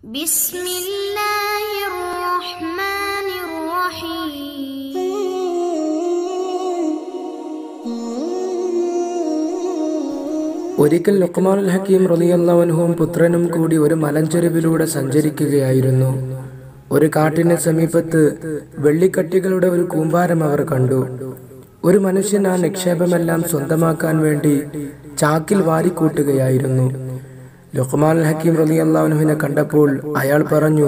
بسم الله الرحمن الرحيم ഒരിക്കൽ ലുക്മാനുൽ ഹക്കീം റളിയല്ലാഹുവും പുത്രനും കൂടി ഒരു മലഞ്ചെരുവിലൂടെ സഞ്ചരിക്കുകയായിരുന്നു ഒരു കാട്ടിന് സമീപത്ത് വെള്ളിക്കട്ടികളുടെ ഒരു കൂമ്പാരം അവർ കണ്ടു ഒരു മനുഷ്യൻ ആ നിക്ഷേപമെല്ലാം സ്വന്തമാക്കാൻ വേണ്ടി ചാക്കിൽ വാരിക്കൂട്ടുകയായിരുന്നു ലുക്മാനുൽ ഹക്കീം റളിയല്ലാഹുവിനെ കണ്ടപ്പോൾ അയാൾ പറഞ്ഞു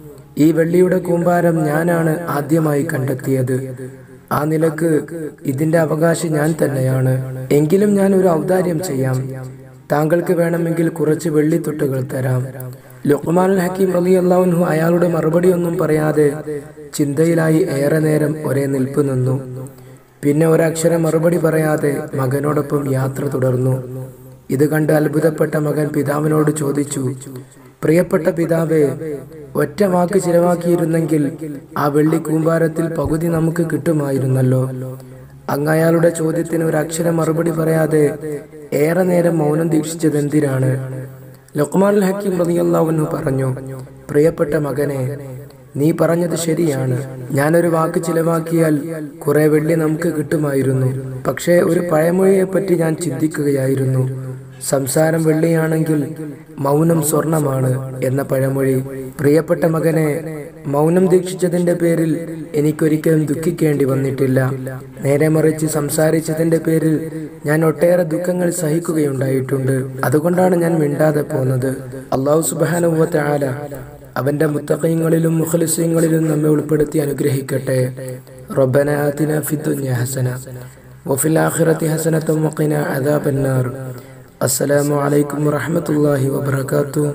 ഈ വെള്ളിയുടെ കൂമ്പാരം ഞാനാണ് ആദ്യമായി കണ്ടെത്തിയത് ആ നിലക്ക് ഇതിന്റെ അവകാശി ഞാൻ തന്നെയാണ് എങ്കിലും ഞാൻ ഒരു ഔദാര്യം ചെയ്യാം താങ്കൾക്ക് വേണമെങ്കിൽ കുറച്ച് വെള്ളിത്തൊട്ടുകൾ തരാം ലുക്മാനുൽ ഹക്കീം റലി അള്ളാഹുൻഹു അയാളുടെ മറുപടി ഒന്നും പറയാതെ ചിന്തയിലായി ഏറെ നേരം ഒരേ നിൽപ്പ് നിന്നു പിന്നെ ഒരക്ഷരം മറുപടി പറയാതെ മകനോടൊപ്പം യാത്ര തുടർന്നു ഇത് കണ്ട് അത്ഭുതപ്പെട്ട മകൻ പിതാവിനോട് ചോദിച്ചു പ്രിയപ്പെട്ട പിതാവേ ഒറ്റ വാക്ക് ചിലവാക്കിയിരുന്നെങ്കിൽ ആ വെള്ളി കൂമ്പാരത്തിൽ പകുതി നമുക്ക് കിട്ടുമായിരുന്നല്ലോ അങ്ങ് അയാളുടെ ചോദ്യത്തിന് ഒരു അക്ഷരം മറുപടി പറയാതെ ഏറെ നേരം മൗനം ദീക്ഷിച്ചത് എന്തിനാണ് ലൊക്മാനുൽ ഹക്കീം റളിയല്ലാഹു പറഞ്ഞു പ്രിയപ്പെട്ട മകനെ നീ പറഞ്ഞത് ശരിയാണ് ഞാനൊരു വാക്ക് ചിലവാക്കിയാൽ കുറെ വെള്ളി നമുക്ക് കിട്ടുമായിരുന്നു പക്ഷേ ഒരു പഴമൊഴിയെ പറ്റി ഞാൻ ചിന്തിക്കുകയായിരുന്നു സംസാരം വെള്ളിയാണെങ്കിൽ മൗനം സ്വർണമാണ് എന്ന പഴമൊഴി പ്രിയപ്പെട്ട മകനെ മൗനം ദീക്ഷിച്ചതിന്റെ പേരിൽ എനിക്കൊരിക്കലും ദുഃഖിക്കേണ്ടി വന്നിട്ടില്ല നേരെ മറിച്ച് സംസാരിച്ചതിന്റെ പേരിൽ ഞാൻ ഒട്ടേറെ ദുഃഖങ്ങൾ സഹിക്കുകയുണ്ടായിട്ടുണ്ട് അതുകൊണ്ടാണ് ഞാൻ മിണ്ടാതെ പോന്നത് അള്ളാഹു സുബാനുവത്തെ ആല അവന്റെ മുത്തഖീങ്ങളിലും മുഖലിസീങ്ങളിലും നമ്മെ ഉൾപ്പെടുത്തി അനുഗ്രഹിക്കട്ടെ റബ്ബന ആതിന ഫിദ്ദുനിയ ഹസന വഫിൽ ആഖിറതി ഹസനത വഖിന അദാബന്നാർ അസ്സലാമു അലൈക്കും വറഹ്മത്തുള്ളാഹി വബറകാതുഹു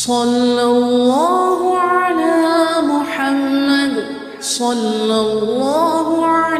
صلى الله على محمد صلى الله